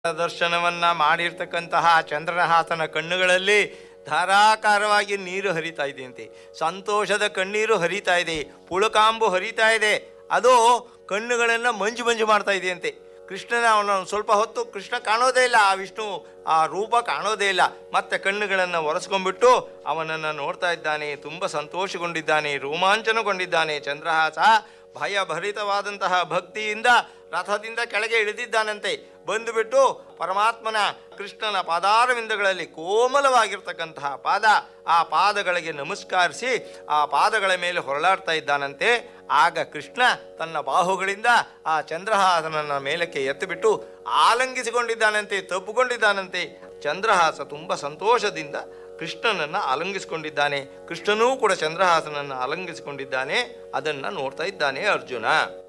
ದರ್ಶನವನ್ನ ಮಾಡಿರ್ತಕ್ಕಂತಹ ಚಂದ್ರಹಾಸನ ಕಣ್ಣುಗಳಲ್ಲಿ ಧಾರಾಕಾರವಾಗಿ ನೀರು ಹರಿತಾ ಇದೆಯಂತೆ ಸಂತೋಷದ ಕಣ್ಣೀರು ಹರಿತಾ ಇದೆ ಪುಳಕಾಂಬು ಹರಿತಾ ಇದೆ ಅದು ಕಣ್ಣುಗಳನ್ನು ಮಂಜು ಮಂಜು ಮಾಡ್ತಾ ಇದೆಯಂತೆ ಕೃಷ್ಣನ ಅವನ ಸ್ವಲ್ಪ ಹೊತ್ತು ಕೃಷ್ಣ ಕಾಣೋದೇ ಇಲ್ಲ ಆ ವಿಷ್ಣು ಆ ರೂಪ ಕಾಣೋದೇ ಇಲ್ಲ ಮತ್ತೆ ಕಣ್ಣುಗಳನ್ನು ಒರೆಸ್ಕೊಂಡ್ಬಿಟ್ಟು ಅವನನ್ನು ನೋಡ್ತಾ ಇದ್ದಾನೆ ತುಂಬ ಸಂತೋಷಗೊಂಡಿದ್ದಾನೆ ರೋಮಾಂಚನಗೊಂಡಿದ್ದಾನೆ ಚಂದ್ರಹಾಸ ಭಯಭರಿತವಾದಂತಹ ಭಕ್ತಿಯಿಂದ ರಥದಿಂದ ಕೆಳಗೆ ಇಳಿದಿದ್ದಾನಂತೆ ಬಂದುಬಿಟ್ಟು ಪರಮಾತ್ಮನ ಕೃಷ್ಣನ ಪಾದಾರವಿಂದಗಳಲ್ಲಿ ಕೋಮಲವಾಗಿರ್ತಕ್ಕಂತಹ ಪಾದ ಆ ಪಾದಗಳಿಗೆ ನಮಸ್ಕರಿಸಿ ಆ ಪಾದಗಳ ಮೇಲೆ ಹೊರಳಾಡ್ತಾ ಇದ್ದಾನಂತೆ ಆಗ ಕೃಷ್ಣ ತನ್ನ ಬಾಹುಗಳಿಂದ ಆ ಚಂದ್ರಹಾಸನನ್ನ ಮೇಲಕ್ಕೆ ಎತ್ತಿಬಿಟ್ಟು ಆಲಂಗಿಸಿಕೊಂಡಿದ್ದಾನಂತೆ ತಪ್ಪುಕೊಂಡಿದ್ದಾನಂತೆ ಚಂದ್ರಹಾಸ ತುಂಬ ಸಂತೋಷದಿಂದ ಕೃಷ್ಣನನ್ನು ಅಲಂಗಿಸಿಕೊಂಡಿದ್ದಾನೆ ಕೃಷ್ಣನೂ ಕೂಡ ಚಂದ್ರಹಾಸನನ್ನು ಅಲಂಗಿಸಿಕೊಂಡಿದ್ದಾನೆ ಅದನ್ನು ನೋಡ್ತಾ ಇದ್ದಾನೆ ಅರ್ಜುನ